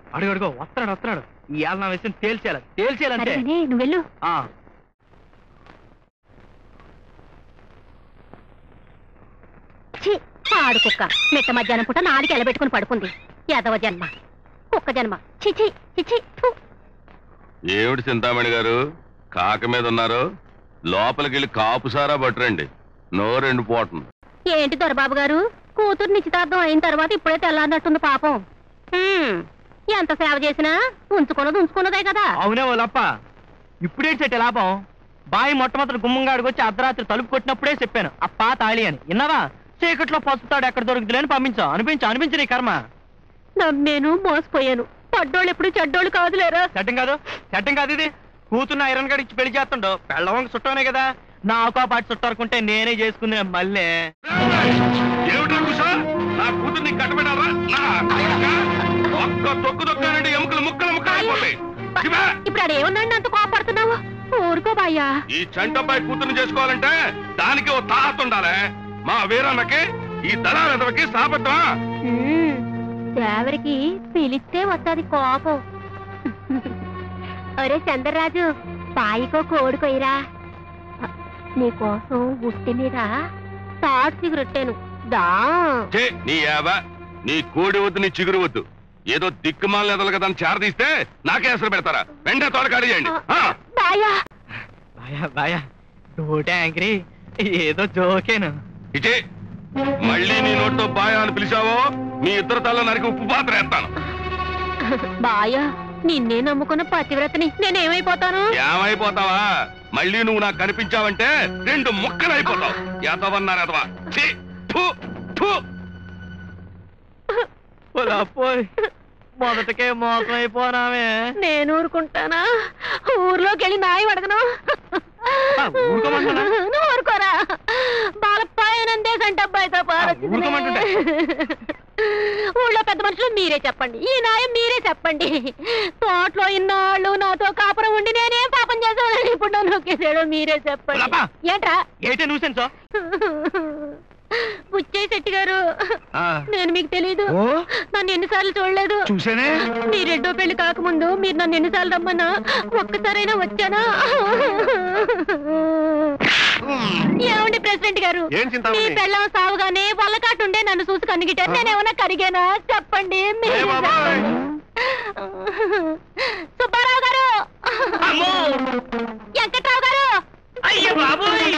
అడుగు అడుగు వస్తున్నాడు వస్తున్నాడు ఈ ఏళ్ళ నా విషయం తేల్చేయాలి తేల్చేయాలంటే సరేనే నువ్వు వెళ్ళు ఆ, ఛీ, పాడు కుక్క మిట్ట మధ్యాహ్నం పూట నాలుగు ఎలబెట్టుకుని పడుకుంది యాదవ జన్మ కుక్క జన్మ చిచి చిచి ఫు. ఏమిటి చింతామణి గారు కాక మీద ఉన్నారు లోపలికి వెళ్ళి కాపు సారా పట్టురండి నోరెండు పోతుంది ఏంటి దొరబాబు గారు కూతురు నిశ్చితార్థం అయిన తర్వాత ఇప్పుడే తెల్లారినట్టుంది పాపం హ్మ్, ఎంత సేవ చేసినా ఉంచుకున్నది ఉంచుకున్నదే కదా అవునే వాళ్ళప్ప ఇప్పుడేంటి లాభం బాయి మొట్టమొదటి గుమ్మంగాడికి వచ్చి అర్ధరాత్రి తలుపు కొట్టినప్పుడే చెప్పాను అప్పా తాళి అని విన్నావా చీకట్లో పసుపుతాడు ఎక్కడ దొరుకుతులేని పంపించాం అనిపించు అనిపించు నీ కర్మ నమ్మేను మోసపోయాను పడ్డోళ్ళు ఎప్పుడు చెడ్డోళ్ళు కాదులేరా సెట్టింగ్ కాదు సెట్టింగ్ కాదు ఇది కూతున్న ఐరన్ గడి ఇచ్చి పెళ్లి చేస్తుండో పెళ్ళవంక చుట్టమే కదా నాకు ఆ పాటి చుట్టారుకుంటే నేనే చేసుకుంది మళ్ళీ ఏమిటా కుషా నా కూతుర్ని కట్టబెట్టారా నా కొడుకా? ఒక్క తొక్కు తొక్కానండి ఎముకలు ముక్కలు ముక్కలు అయిపోతాయి శివా, ఇప్పుడు ఆడేమన్నాడు అంత కోపడుతున్నావు ఊరుకో బాయ్యా ఈ చంటబ్బాయి కూతుర్ని చేసుకోవాలంటే దానికి ఓ తాహత ఉండాలి మా వీరన్నకి ఈ దళాలకి సాబద్ధమా హ్మ్, దేవరికి పిలిస్తే వస్తుంది కోపం ఒరే చంద్రరాజు పాయికో కోడుకోయిరా నీకోసం ఉట్టి మీద తాడు సిగరెట్టాను దా ఛే, నీ యావ నీ కోడి వద్దు నీ చిగురు వద్దు ఏదో దిక్కుమాల ఎదలు కదా అని చేరదీస్తే నాకే అసలు పెడతారా వెంటనే తోలకాడి చేయండి ఆ, బాయా బాయా బాయా డోటే యాంకరీ ఏదో జోకేను ఇచే మళ్ళీ నీ నోటితో బాయా అని పిలిచావో మీ ఇద్దరు తల్ల నరికి ఉప్పు పాత్ర వేస్తాను బాయా నిన్నే నమ్ముకున్న పతివ్రతని నేనేమైపోతాను ఏమైపోతావా మళ్ళీ నువ్వు నాకు కనిపించావంటే రెండు ముక్కలు అయిపోతావు ఎదవన్నారు ఎదవా ఛీ, ఫు, ఫు. పోయి మొదటకే మోసం అయిపోనామే నేను ఊరుకుంటానా ఊర్లోకి వెళ్ళి నాయి అడగను ఆ, ఊరుకోమంటున్నా? నువ్వు ఊరుకోరా బాలప్పాయనందే సంటబ్బాయితో పారొచ్చింది ఊరుకోమంటుంటే? ఊళ్ళో పెద్ద మనుషులు మీరే చెప్పండి ఈ నాయం మీరే చెప్పండి తోటలో ఇన్నాళ్ళు నాతో కాపురం ఉండి నేనేం పాపం చేశానని ఇప్పుడు నన్ను నొక్కేసాడు మీరే చెప్పండి లపా. ఏంట్రా ఏంటే న్యూసెన్స్ బుచ్చయ్య శెట్టి గారు నేను మీకు తెలీదు ఓ నన్ను ఎన్నిసార్లు చూడలేదు చూసానే మీ రెండో పెళ్లి కాకముందు మీరు నన్ను ఎన్నిసార్లు రమ్మన్నా ఒక్కసారైనా వచ్చానా ఏమండి ప్రెసిడెంట్ గారు ఏం మీ చింతామణి పెళ్ళం సావుగానే వల్లకాటుండే నన్ను చూసి కనిగిటారు నేనేమన్నా కరిగానా చెప్పండి మీరే ఏ బాబాయ్? చెప్పండి. సుబ్బారావు గారు వెంకట్రావు గారు అయ్యో బాబోయ్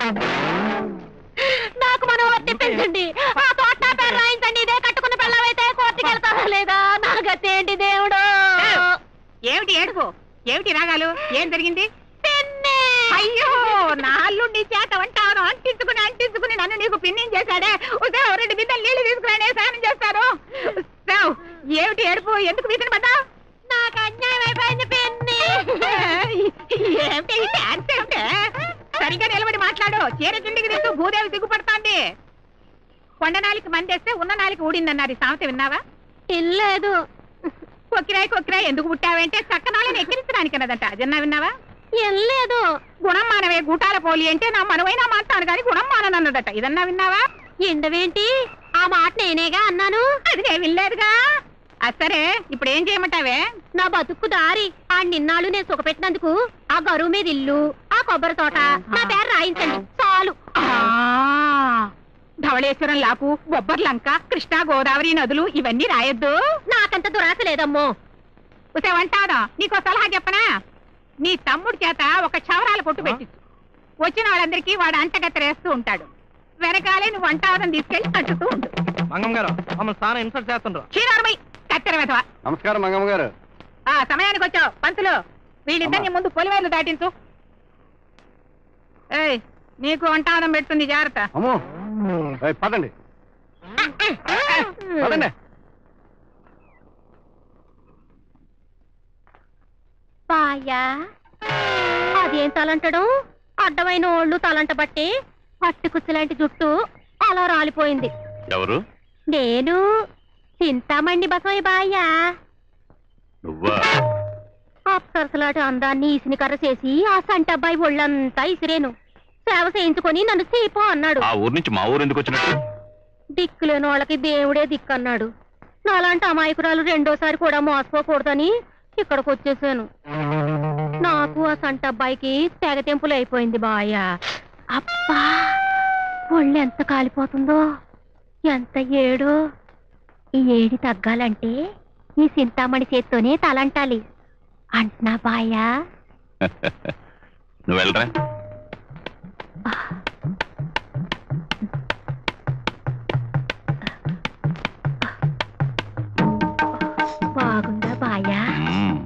నాకు మనం వర్తించండి ఆ తోట నా పేరు రాయించండి ఇదే కట్టుకున్న పిల్లవైతే కోర్టుకి వెళ్తానా లేదా నా గతి ఏంటి దేవుడు ఏమిటి ఏడుపు ఏమిటి రాగాలు ఏం జరిగింది పిన్ని! అయ్యో నా అల్లుండి చేత వంటాను అంటించుకుని అంటించుకుని నన్ను నీకు పిన్నిం చేశాడే ఉదయం రెండు బిందెలు నీళ్లు తీసుకురానే స్నానం చేస్తారు ఉస్సావ్, ఏమిటి ఏడుపు ఎందుకు వీధిని పడ్డా నాకు అన్యాయం అయిపోయింది పిన్ని ఏమిటి ఈ డాన్స్ ఏమిటి సరిగ్గా నిలబడి మాట్లాడు చీర కిందికి తీస్తూ భూదేవి సిగ్గుపడుతోంది కొండ నాలికి మందేస్తే ఉన్న నాలికి ఊడిందన్నారు ఈ సామెత విన్నావా ఇల్లేదు కొక్కిరాయి కొక్కిరాయి ఎందుకు పుట్టావంటే చక్కనాళ్ళని ఎక్కిరించడానికి అన్నదంట అదన్నా విన్నావా ఇల్లేదు గుణం మానవే గూటాల పోలి అంటే నా మనవైనా మాట్లాడు కానీ గుణం మాననన్నదట ఇదన్నా విన్నావా ఎండవేంటి ఆ మాట నేనేగా అన్నాను అది నేను వినలేదుగా అది సరే ఇప్పుడు ఏం చేయమంటావే నా బతుక్కు దారి ఆ నిన్నాళ్ళు నేను సుఖపెట్టినందుకు ఆ గరువు మీద ఇల్లు ఆ కొబ్బరి తోట నా పేరు రాయించండి చాలు ఆ, ధవళేశ్వరం లాకు బొబ్బర్లంక కృష్ణా గోదావరి నదులు ఇవన్నీ రాయొద్దు నాకంత దురాశ లేదమ్మో ఉసేవంటాను నీకో సలహా చెప్పనా నీ తమ్ముడి చేత ఒక క్షవరాల కొట్టు పెట్టించు వచ్చిన వాళ్ళందరికీ వాడు అంటగత్తరేస్తూ ఉంటాడు వెనకాలే నువ్వు వంటావరం తీసుకెళ్లి కట్టుతూ ఉండు మంగం గారు మమ్మల్ని స్థానం ఇన్సల్ట్ చేస్తుండ్రు చీరారుమై కత్తెర వెధవ నమస్కారం మంగమ్మ గారు ఆ సమయానికి వచ్చావు పంతులు వీళ్ళిద్దరిని ముందు పొలిమేలు దాటించు ఏయ్ నీకు వంటావరం పెడుతుంది జాగ్రత్త అమ్మో ఏయ్, పదండి పదండి పాయా అదేం తలంటడం అడ్డమైన ఓళ్ళు తలంట బట్టి పట్టుకుచ్చలాంటి జుట్టు అలా రాలిపోయింది ఎవరు నేను చింతామణి బసవయ్య బాయ్యా నువ్వా అప్సరసలాంటి అందాన్ని ఇసిని కర్ర చేసి ఆ సంటబ్బాయి ఒళ్ళంతా ఇసిరేను సేవ చేయించుకొని నన్ను సీపో అన్నాడు ఆ ఊరు నుంచి మా ఊరు ఎందుకు వచ్చినట్టు దిక్కులేని వాళ్ళకి దేవుడే దిక్కన్నాడు నాలాంటి అమాయకురాలు రెండోసారి కూడా మోసపోకూడదని ఇక్కడికి వచ్చేసాను నాకు ఆ సంట అబ్బాయికి తెగ తెంపులు అయిపోయింది బాయ అబ్బా ఒళ్ళు ఎంత కాలిపోతుందో ఎంత ఏడు ఈ ఏడి తగ్గాలంటే ఈ చింతామణి చేత్తోనే తలంటాలి అంటున్నా బాయా నువ్వు వెళ్ళరా బాగుందా బాయా మ్మ్.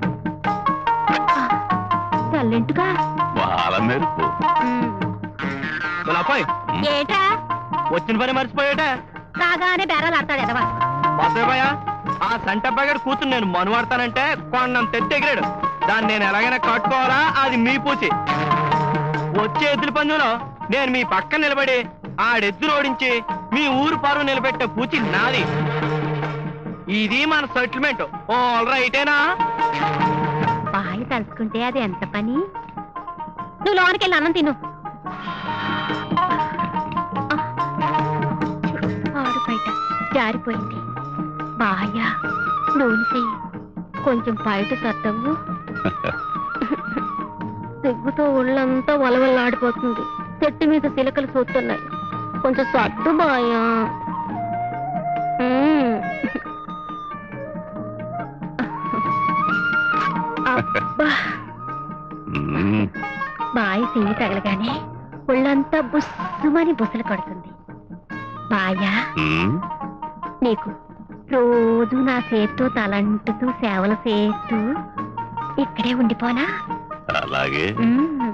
తెల్లింటుగా వాళ్ళ మెరుపు అబ్బాయి ఏటా వచ్చిన పని మర్చిపోయాట రాగానే బేరాలు ఆడతాడు ఎదవా బాబాయ్ ఆ సంటబ్బాయి గారు కూతురు నేను మనువాడతానంటే కొండం తెత్తి ఎగిరాడు దాన్ని నేను ఎలాగైనా కట్టుకోవాలా అది మీ పూచి వచ్చే ఎద్దుల పందులో నేను మీ పక్కన నిలబడి ఆడెద్దులు ఓడించి మీ ఊరు పరువు నిలబెట్టే పూచి నాది ఇది మన సెటిల్మెంట్ ఆల్ రైటేనా బాయ్ తలుచుకుంటే అది ఎంత పని నువ్వు లోనికి వెళ్ళి అన్నం తిను ఆడు బయట జారిపోయింది బాయా నూనె చెయ్యి కొంచెం బయట సర్దవు సిగ్గుతో ఒళ్ళంతా వలవల్లాడిపోతుంది చెట్టు మీద సిలకలు చూస్తున్నాయి కొంచెం సర్దు బాయా మ్మ్. అబ్బా మ్మ్. బాయి చెయ్యి తగలగానే ఒళ్ళంతా బుస్సుమని బుసలు కొడుతుంది బాయా మ్మ్. నీకు రోజు నా చేత్తో తలంటుతూ సేవలు చేస్తూ ఇక్కడే ఉండిపోనా అలాగే మ్మ్.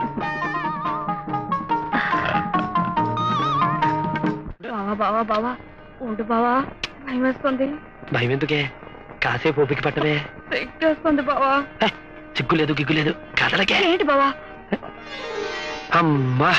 బావా బావా బావా ఉండు బావా భయం వేస్తుంది భయం ఎందుకే కాసేపు ఓపిక పట్టవే సిగ్గేస్తుంది బావా సిగ్గులేదు గిగ్గులేదు కదలకే ఏంటి బావా అమ్మా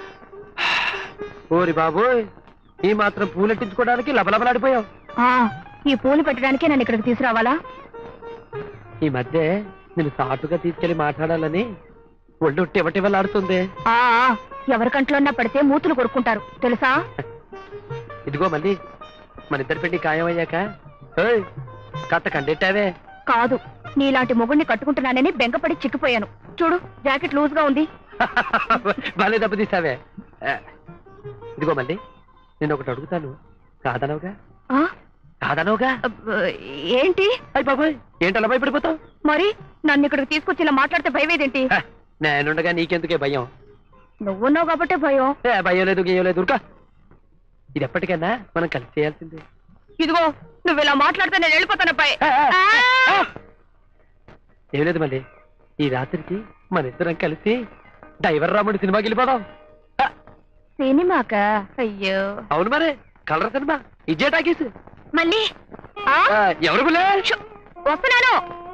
ఓరి బాబోయ్ ఈ మాత్రం పూలెట్టించుకోవడానికి లబలబలాడిపోయావు ఆ, ఈ పూలు పెట్టడానికే నన్ను ఇక్కడికి తీసుకురావాలా ఈ మధ్య నేను సాటుగా తీసుకెళ్లి మాట్లాడాలని ఒళ్ళు టివటివలాడుతుంది ఆ ఆ, ఎవరి కంట్లోన్నా పడితే మూతులు కొరుక్కుంటారు తెలుసా ఇదిగో మళ్ళీ మన ఇద్దరి పెళ్లి ఖాయమయ్యాక ఏయ్, కట్ట కండెట్టావే కాదు నీలాంటి మొగుడిని కట్టుకుంటున్నానని బెంగపడి చిక్కిపోయాను చూడు జాకెట్ లూజ్ గా ఉంది భలే దెబ్బతీసావే ఆ, ఇదిగో మళ్ళీ నేను ఒకటి అడుగుతాను కాదనవుగా ఆ కాదనవుగా అబ్బ, ఏంటి అయ్యి బాబోయ్ ఏంటలా భయపడిపోతావు మరి నన్ను ఇక్కడికి తీసుకొచ్చి ఇలా మాట్లాడితే భయమేదేంటి హ, నేనుండగా నీకెందుకే భయం నువ్వున్నావు కాబట్టే భయం ఏ భయం లేదు గేయం లేదు ఉరుకా ఇది ఎప్పటికైనా మనం కలిసి చేయాల్సిందే ఇదిగో నువ్వు ఇలా మాట్లాడితే నేను వెళ్ళిపోతాను అబ్బాయి ఆ, ఆ, ఆ! ఆ. ఏం లేదు మళ్ళీ ఈ రాత్రికి మన ఇద్దరం కలిసి డైవర్ రాముడి సినిమాకి వెళ్ళిపోదాం ఆ, సినిమాక అయ్యో అవును మరే కలర్ సినిమా ఇజ్జే టాకీస్ మళ్ళీ ఆ? ఆ, ఎవరు పిల్ల షు, వస్తున్నాను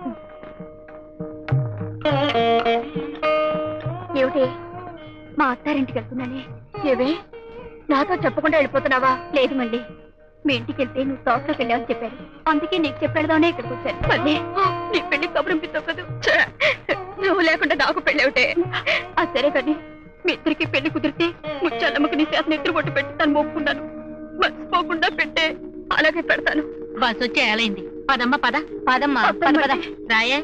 ఏమిటి మా అత్తారింటికి వెళ్తున్నానే ఏవే నాతో చెప్పకుండా వెళ్ళిపోతున్నావా లేదు మళ్ళీ మీ ఇంటికి వెళ్తే నువ్వు తోటలోకి వెళ్ళావని చెప్పారు అందుకే నీకు చెప్పేదానే ఇక్కడికి వచ్చాను మళ్ళీ నీ పెళ్లి కబురింపిస్తావు కదా ఛే, నువ్వు లేకుండా నాకు పెళ్ళి ఒకటే ఆ సరే కానీ మీ ఇద్దరికి పెళ్లి కుదిరితే ముచ్చాలమ్మకి నీ చేత నిద్ర పొట్టు పెట్టి తను మొక్కున్నాను మర్చిపోకుండా పెట్టే అలాగే పెడతాను బస్ వచ్చి ఏలైంది పదమ్మ పద పదమ్మ పద, పద. రాయే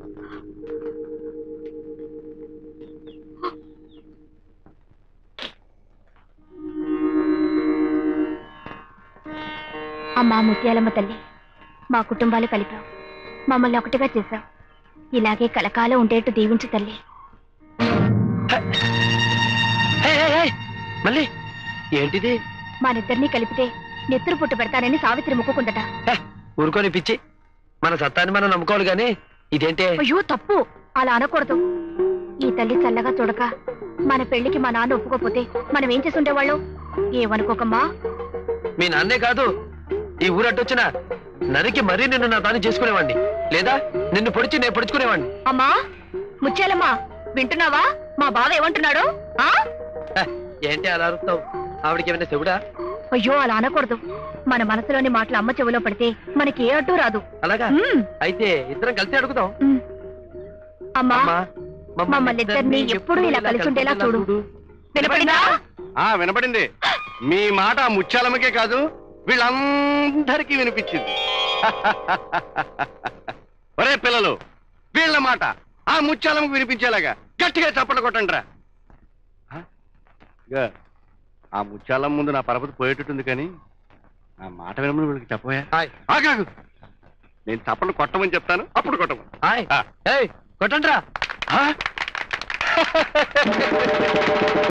అమ్మా ముత్యాలమ్మ తల్లి మా కుటుంబాలు కలిపావు మమ్మల్ని ఒకటిగా చేశావు ఇలాగే కలకాలం ఉండేట్టు దీవించు తల్లి హే, హే, హే, మళ్ళీ ఏంటిది మనిద్దరినీ కలిపితే నెత్తురు పుట్టు పెడతానని సావిత్రి ముక్కుకుందట హే, ఊరుకొని పిచ్చి మన సత్తాన్ని మనం నమ్ముకోవాలి గాని ఇదేంటే అయ్యో తప్పు అలా అనకూడదు ఈ తల్లి చల్లగా చూడక మన పెళ్లికి మా నాన్న ఒప్పుకోపోతే మనం ఏం చేసి ఉండేవాళ్ళం ఏమనుకోకమ్మా మీ నాన్నే కాదు ఈ ఊరట్టొచ్చిన నరికి మరీ నిన్ను నా దాన్ని చేసుకునేవాడిని లేదా నిన్ను పొడిచి నేను పొడుచుకునేవాడిని అమ్మా ముత్యాలమ్మా వింటున్నావా మా బావ ఏమంటున్నాడు ఆ హే, ఏంటి అలా అరుస్తావు ఆవిడకి ఏమైనా చెవుడా అయ్యో అలా అనకూడదు మన మనసులోని మాటలు అమ్మ చెవిలో పడితే మనకి ఏ అడ్డు రాదు అలాగా ఉమ్, అయితే ఇద్దరం కలిసి అడుగుదాం ఉమ్. అమ్మా అమ్మా, మమ్మల్ని ఇద్దరిని ఎప్పుడూ ఇలా కలిసి ఉండేలా చూడు. వినపడిందా ఆ వినపడింది మీ మాట ఆ ముత్యాలమ్మకే కాదు వీళ్ళందరికీ వినిపించింది ఒరే పిల్లలు వీళ్ళ మాట ఆ ముత్యాలమ్మకు వినిపించేలాగా గట్టిగా చప్పట్లు కొట్టండి రా ఆ ముత్యాలమ్మ ముందు నా పరపతి పోయేటట్టుంది కానీ నా మాట వినమని వీళ్ళకి చెప్పబోయా ఆగాగు నేను చప్పట్లు కొట్టమని చెప్తాను అప్పుడు కొట్టమని ఆ. కొట్టండి రా ఆ?